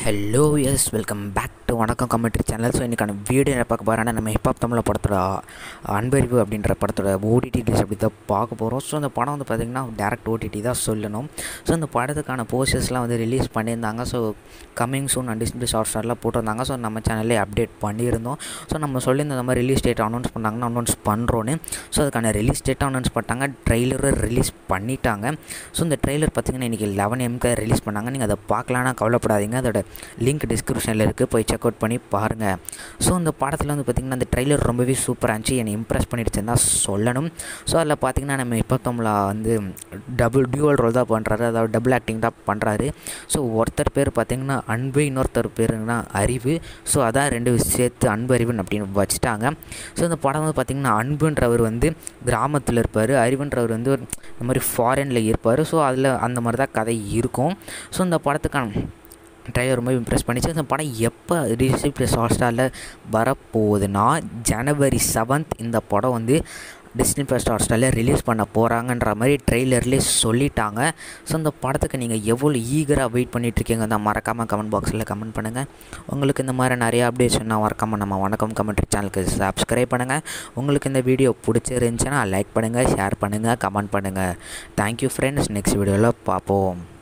hello yes welcome back to Vanakkam commentary channel so இன்றைக்கான video என்ன பார்க்க போகிறேன்னா நம்ம ஹிப்ஹாப் தமிழ் படத்தோட அன்பறிவு அப்படின்ற படத்தோட ஓடிடி ரிலீஸ் அப்படி தான் பார்க்க போகிறோம் ஸோ அந்த படம் வந்து பார்த்திங்கன்னா டேரக்ட் ஓடிடி தான் சொல்லணும் ஸோ அந்த படத்துக்கான போஸ்டர்ஸ்லாம் வந்து ரிலீஸ் பண்ணியிருந்தாங்க so coming soon and display short ஸ்டார்லாம் போட்டிருந்தாங்க ஸோ நம்ம சேனல்லே அப்டேட் பண்ணியிருந்தோம் ஸோ நம்ம சொல்லியிருந்த இந்த மாதிரி ரிலீஸ் டேட் அனௌன்ஸ் பண்ணாங்கன்னா அனௌன்ஸ் பண்ணுறோன்னு ஸோ அதுக்கான ரிலீஸ் டேட்டும் அனௌன்ஸ் பண்ணிட்டாங்க ட்ரெய்லரும் ரிலீஸ் பண்ணிட்டாங்க ஸோ இந்த ட்ரெய்லர் பார்த்திங்கன்னா இன்றைக்கி லெவன் எம்க்கு ரிலீஸ் பண்ணாங்க நீங்கள் அதை பார்க்கலான்னா கவலைப்படாதீங்க அதோட லிங்க் டிஸ்கிரிப்ஷனில் இருக்குது போய் செக் அவுட் பண்ணி பாருங்கள் ஸோ இந்த படத்தில் வந்து பார்த்திங்கன்னா அந்த ட்ரெய்லர் ரொம்பவே சூப்பராக இருந்துச்சு என்னை இம்ப்ரெஸ் பண்ணிடுச்சுன்னு தான் சொல்லணும் ஸோ அதில் பார்த்திங்கன்னா நம்ம இப்போ தமிழா வந்து டபுள் டியூவல் ரோல் தான் பண்ணுறாரு அதாவது டபுள் ஆக்டிங் தான் பண்ணுறாரு ஸோ ஒருத்தர் பேர் பார்த்திங்கன்னா அன்பு இன்னொருத்தர் பேருங்கன்னா அறிவு ஸோ அதான் ரெண்டு சேர்த்து அன்பு அறிவுன்னு அப்படின்னு வச்சுட்டாங்க ஸோ இந்த படம் வந்து பார்த்திங்கன்னா அன்புன்றவர் வந்து கிராமத்தில் இருப்பார் அறிவுன்றவர் வந்து ஒரு இந்த மாதிரி ஃபாரினில் இருப்பார் ஸோ அதில் அந்த மாதிரி தான் கதை இருக்கும் ஸோ இந்த படத்துக்கான ட்ரைவர் ரொம்ப இம்ப்ரெஸ் பண்ணிச்சு அந்த படம் எப்போ டிஸ்னி ப்ளஸ் ஹாட் ஸ்டாரில் வரப்போகுதுன்னா ஜனவரி செவன்த் இந்த படம் வந்து டிஸ்னி ப்ளஸ் ஹாட் ஸ்டாரில் ரிலீஸ் பண்ண போகிறாங்கன்ற மாதிரி ட்ரெய்லர்லேயே சொல்லிட்டாங்க ஸோ அந்த படத்துக்கு நீங்கள் எவ்வளோ ஈகராக வெயிட் பண்ணிகிட்ருக்கீங்க தான் மறக்காமல் கமெண்ட் பாக்ஸில் கமெண்ட் பண்ணுங்கள் உங்களுக்கு இந்த மாதிரி நிறைய அப்டேட்ஸ் சொன்னால் மறக்காமல் நம்ம வணக்கம் கமெண்ட்ரி சேனலுக்கு சப்ஸ்கிரைப் பண்ணுங்கள் உங்களுக்கு இந்த வீடியோ பிடிச்சிருந்துச்சுன்னா லைக் பண்ணுங்கள் ஷேர் பண்ணுங்கள் கமெண்ட் பண்ணுங்கள் தேங்க்யூ ஃப்ரெண்ட்ஸ் நெக்ஸ்ட் வீடியோவில் பார்ப்போம்